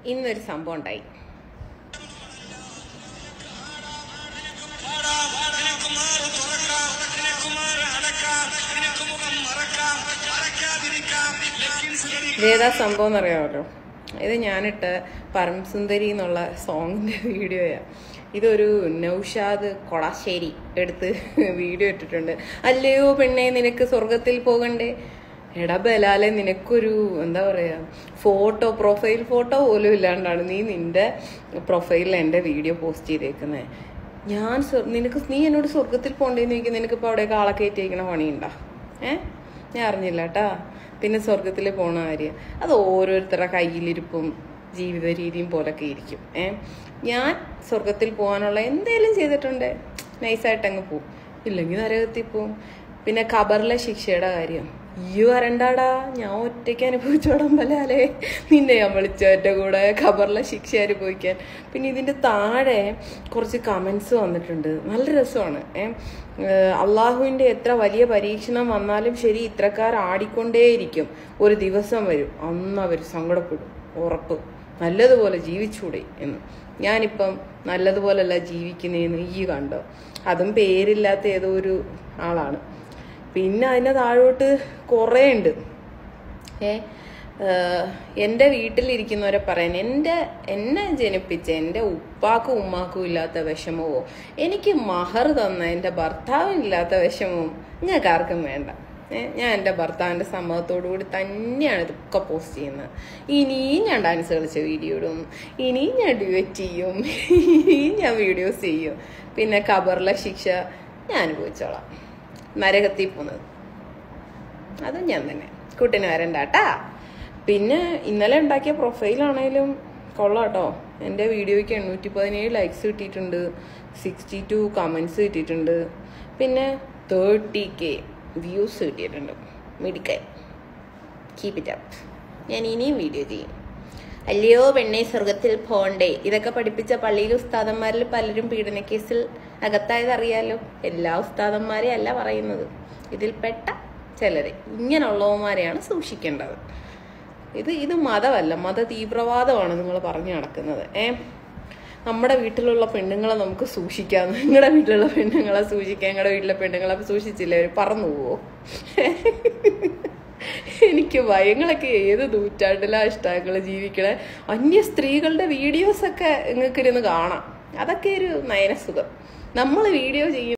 ഇന്നൊരു സംഭവം ഉണ്ടായി നിനക്കുമാറ് തുറക്കാം നിനക്കുമാറ് അടക്കാം നിനക്ക് മുഖം മറക്കാം മറക്കാതിരിക്കാം ലെഗിൻസ് ധരിക്കാം ഇതേതാ സംഭവം എന്നറിയാമല്ലോ ഇത് ഞാനിട്ട് പരംസുന്ദരി എന്നുള്ള സോങ്ങിന്റെ വീഡിയോയാണ് ഇതൊരു നൗഷാദ് കൊളാശ്ശേരി എടുത്ത് വീഡിയോ ഇട്ടിട്ടുണ്ട് അല്ലയോ പെണ്ണെ നിനക്ക് സ്വർഗത്തിൽ പോകണ്ടേ എടാ ബലാലെ നിനക്കൊരു എന്താ പറയാ ഫോട്ടോ പ്രൊഫൈൽ ഫോട്ടോ പോലും ഇല്ലാണ്ടാണ് നീ നിന്റെ പ്രൊഫൈലിൽ എൻ്റെ വീഡിയോ പോസ്റ്റ് ചെയ്തേക്കുന്നത് ഞാൻ സ്വ- നിനക്ക് നീ എന്നോട് സ്വർഗത്തിൽ പോണ്ടേന്ന് ചോദിക്കും നിനക്കിപ്പോൾ അവിടെയൊക്കെ ആളെ കയറ്റിയിരിക്കണ പണിയുണ്ടോ ഏ ഞാൻ അറിഞ്ഞില്ല കേട്ടാ പിന്നെ സ്വർഗത്തിൽ പോണ കാര്യം അത് ഓരോരുത്തരുടെ കയ്യിലിരിപ്പും ജീവിത രീതിയും പോലൊക്കെ ഇരിക്കും ഏ ഞാൻ സ്വർഗത്തിൽ പോകാനുള്ള എന്തേലും ചെയ്തിട്ടുണ്ട് നൈസായിട്ട് അങ്ങ് പോവും ഇല്ലെങ്കിൽ നരകത്തിൽ പോവും പിന്നെ ഖബറിലെ ശിക്ഷയുടെ കാര്യം ഈ വരണ്ടാടാ ഞാൻ ഒറ്റയ്ക്ക് അനുഭവിച്ചോടാൻ പലാലേ നിന്നെ ഞാൻ വിളിച്ചോ എൻ്റെ കൂടെ ഖബറിലെ ശിക്ഷ അനുഭവിക്കാൻ പിന്നെ ഇതിൻ്റെ താഴെ കുറച്ച് കമൻസ് വന്നിട്ടുണ്ട് നല്ല രസമാണ് ഏ അള്ളാഹുവിൻ്റെ എത്ര വലിയ പരീക്ഷണം വന്നാലും ശരി ഇത്രക്കാർ ആടിക്കൊണ്ടേയിരിക്കും ഒരു ദിവസം വരും അന്ന് അവർ സങ്കടപ്പെടും ഉറപ്പ് നല്ലതുപോലെ ജീവിച്ചൂടെ എന്ന് ഞാനിപ്പം നല്ലതുപോലല്ല ജീവിക്കുന്നതെന്ന് ഈ കണ്ടോ അതും പേരില്ലാത്ത ഏതോ ഒരു ആളാണ് പിന്നെ അതിൻ്റെ താഴോട്ട് കുറേ ഉണ്ട് ഏ ഏഹ് എൻ്റെ വീട്ടിലിരിക്കുന്നവരെ പറയാൻ എൻ്റെ എന്നെ ജനിപ്പിച്ച എൻ്റെ ഉപ്പാക്കും ഉമ്മാക്കും ഇല്ലാത്ത വിഷമവോ എനിക്ക് മഹർ തന്ന എൻ്റെ ഭർത്താവിനില്ലാത്ത വിഷമവും ഞങ്ങൾക്ക് ആർക്കും വേണ്ട ഏ, ഞാൻ എൻ്റെ ഭർത്താവിൻ്റെ സമ്മതത്തോടു കൂടി തന്നെയാണ് ഇതൊക്കെ പോസ്റ്റ് ചെയ്യുന്നത് ഇനിയും ഞാൻ ഡാൻസ് കളിച്ച വീഡിയോ ഇടും ഇനിയും ഞാൻ ഡ്യുവറ്റ് ചെയ്യും ഇനിയും ഞാൻ വീഡിയോസ് ചെയ്യും പിന്നെ ഖബറിലെ ശിക്ഷ ഞാൻ അനുഭവിച്ചോളാം നരകത്തിൽ പോകുന്നത് അതും ഞാൻ തന്നെ കുട്ടിന് വരണ്ടാട്ടാ പിന്നെ ഇന്നലെ ഉണ്ടാക്കിയ പ്രൊഫൈലാണേലും കൊള്ളാട്ടോ എൻ്റെ വീഡിയോയ്ക്ക് എണ്ണൂറ്റി പതിനേഴ് ലൈക്സ് കിട്ടിയിട്ടുണ്ട് സിക്സ്റ്റി ടു കമൻസ് കിട്ടിയിട്ടുണ്ട് പിന്നെ തേർട്ടി കെ വ്യൂസ് കിട്ടിയിട്ടുണ്ട് മിടിക്കാൻ കീപ് ഇറ്റ് അപ്പ് ഞാൻ ഇനിയും വീഡിയോ ചെയ്യും അല്ലയോ പെണ്ണെ സ്വർഗത്തിൽ പോണ്ടേ ഇതൊക്കെ പഠിപ്പിച്ച പള്ളിയിൽ ഉസ്താദന്മാരിൽ പലരും പീഡന കേസിൽ അകത്തായത് അറിയാലോ എല്ലാ ഉസ്താദന്മാരെ അല്ല പറയുന്നത് ഇതിൽപ്പെട്ട ചിലരെ ഇങ്ങനെയുള്ളവന്മാരെയാണ് സൂക്ഷിക്കേണ്ടത് ഇത് ഇത് മതമല്ല മത തീവ്രവാദമാണ് നിങ്ങൾ പറഞ്ഞു നടക്കുന്നത് ഏ നമ്മുടെ വീട്ടിലുള്ള പെണ്ണുങ്ങളെ നമുക്ക് സൂക്ഷിക്കാം നിങ്ങളുടെ വീട്ടിലുള്ള പെണ്ണുങ്ങളെ സൂക്ഷിക്കാം ഞങ്ങളുടെ വീട്ടിലെ പെണ്ണുങ്ങളെ സൂക്ഷിച്ചില്ലേ അവർ പറന്നു പോവോ എനിക്ക് ഭയങ്ങളൊക്കെ ഏത് നൂറ്റാണ്ടിലാ ഇഷ്ടങ്ങൾ ജീവിക്കണേ അന്യ സ്ത്രീകളുടെ വീഡിയോസൊക്കെ നിങ്ങൾക്ക് ഇരുന്ന് കാണാം അതൊക്കെ ഒരു നയനസുഖം നമ്മൾ വീഡിയോ ചെയ്യും